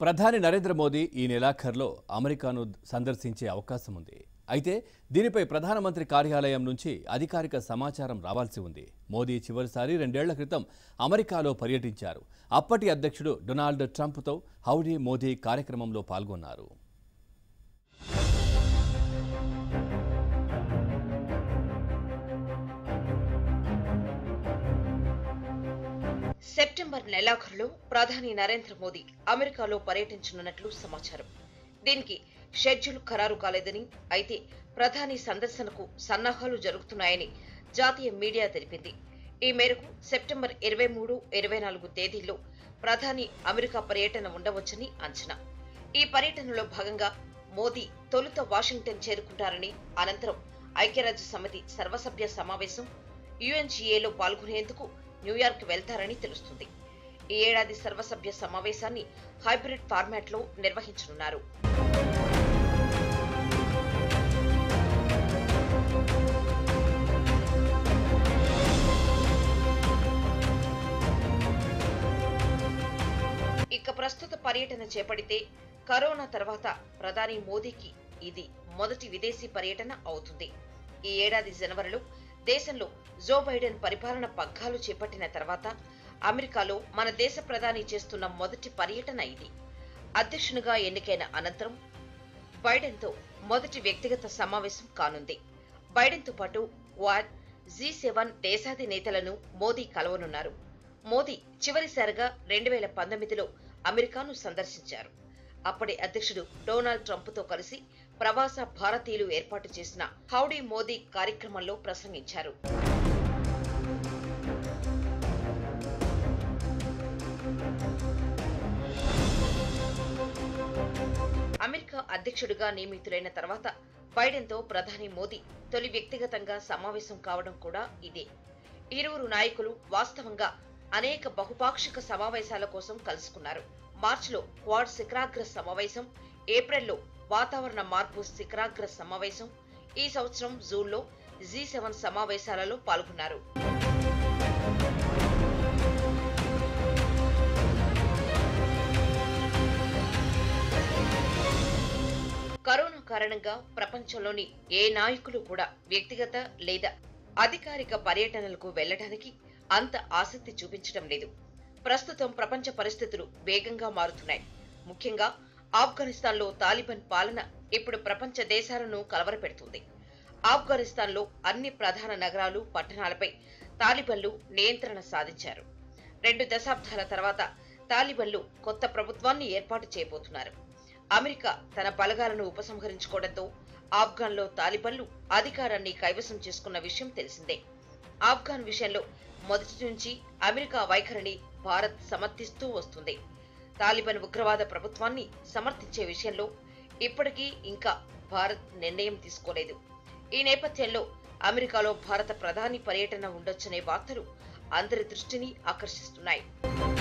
ప్రధాని నరేంద్ర మోదీ ఈ నెలాఖరులో అమెరికాను సందర్శించే అవకాశం ఉంది అయితే దీనిపై ప్రధానమంత్రి కార్యాలయం నుంచి అధికారిక సమాచారం రావాల్సి ఉంది మోదీ చివరిసారి రెండేళ్ల క్రితం అమెరికాలో పర్యటించారు అప్పటి అధ్యక్షుడు డొనాల్డ్ ట్రంప్తో హౌడీ మోదీ కార్యక్రమంలో పాల్గొన్నారు సెప్టెంబర్ నెలాఖరులో ప్రధాని నరేంద్ర మోదీ అమెరికాలో పర్యటించనున్నట్లు సమాచారం దీనికి షెడ్యూల్ ఖరారు కాలేదని అయితే ప్రధాని సందర్శనకు సన్నాహాలు జరుగుతున్నాయని జాతీయ మీడియా తెలిపింది ఈ మేరకు సెప్టెంబర్ ఇరవై మూడు ఇరవై నాలుగు తేదీల్లో ప్రధాని అమెరికా పర్యటన ఉండవచ్చని అంచనా ఈ పర్యటనలో భాగంగా మోదీ తొలుత వాషింగ్టన్ చేరుకుంటారని అనంతరం ఐక్యరాజ్య సమితి సర్వసభ్య సమావేశం యుఎన్జిఏలో పాల్గొనేందుకు న్యూయార్క్ వెళ్తారని తెలుస్తుంది ఈ ఏడాది సర్వసభ్య సమావేశాన్ని హైబ్రిడ్ ఫార్మాట్లో నిర్వహించనున్నారు ఇక ప్రస్తుత పర్యటన చేపడితే కరోనా తర్వాత ప్రధాని మోదీకి ఇది మొదటి విదేశీ పర్యటన అవుతుంది ఈ ఏడాది జనవరిలో దేశంలో జో బైడెన్ పరిపాలన పగ్గాలు చేపట్టిన తర్వాత అమెరికాలో మన దేశ ప్రధాని చేస్తున్న మొదటి పర్యటన ఇది అధ్యక్షునిగా ఎన్నికైన అనంతరం బైడెన్తో మొదటి వ్యక్తిగత సమావేశం కానుంది బైడెన్తో పాటు క్వాడ్ జీ సెవెన్ దేశాధినేతలను మోదీ కలవనున్నారు మోదీ చివరిసారిగా రెండు వేల పంతొమ్మిదిలో అమెరికాను సందర్శించారు అప్పటి అధ్యక్షుడు డొనాల్డ్ ట్రంప్తో కలిసి ప్రవాస భారతీయులు ఏర్పాటు చేసిన హౌడీ మోదీ కార్యక్రమంలో ప్రసంగించారు అమెరికా అధ్యక్షుడిగా నియమితులైన తర్వాత బైడెన్తో ప్రధాని మోదీ తొలి వ్యక్తిగతంగా సమావేశం కావడం కూడా ఇదే ఇరువురు నాయకులు వాస్తవంగా అనేక బహుపాక్షిక సమావేశాల కోసం కలుసుకున్నారు మార్చిలో క్వాడ్ శిఖరాగ్ర సమావేశం ఏప్రిల్లో వాతావరణ మార్పు శిఖరాగ్ర సమావేశం ఈ సంవత్సరం జూన్లో జీ సెవెన్ సమావేశాలలో పాల్గొన్నారు కరోనా కారణంగా ప్రపంచంలోని ఏ నాయకులు కూడా వ్యక్తిగత లేదా అధికారిక పర్యటనలకు వెళ్లడానికి అంత ఆసక్తి చూపించడం లేదు ప్రస్తుతం ప్రపంచ పరిస్థితులు వేగంగా మారుతున్నాయి ముఖ్యంగా ఆఫ్ఘనిస్తాన్లో తాలిబాన్ పాలన ఇప్పుడు ప్రపంచ దేశాలను కలవరపెడుతుంది ఆఫ్ఘనిస్తాన్లో అన్ని ప్రధాన నగరాలు పట్టణాలపై తాలిబన్లు నియంత్రణ సాధించారు రెండు దశాబ్దాల తర్వాత తాలిబన్లు కొత్త ప్రభుత్వాన్ని ఏర్పాటు చేయబోతున్నారు అమెరికా తన బలగాలను ఉపసంహరించుకోవడంతో ఆఫ్ఘన్లో తాలిబన్లు అధికారాన్ని కైవసం చేసుకున్న విషయం తెలిసిందే ఆఫ్ఘన్ విషయంలో మొదటి నుంచి అమెరికా వైఖరిని భారత్ సమర్థిస్తూ వస్తుంది తాలిబాన్ ఉగ్రవాద ప్రభుత్వాన్ని సమర్థించే విషయంలో ఇప్పటికీ ఇంకా భారత్ నిర్ణయం తీసుకోలేదు ఈ నేపథ్యంలో అమెరికాలో భారత ప్రధాని పర్యటన ఉండొచ్చనే వార్తలు అందరి దృష్టిని ఆకర్షిస్తున్నాయి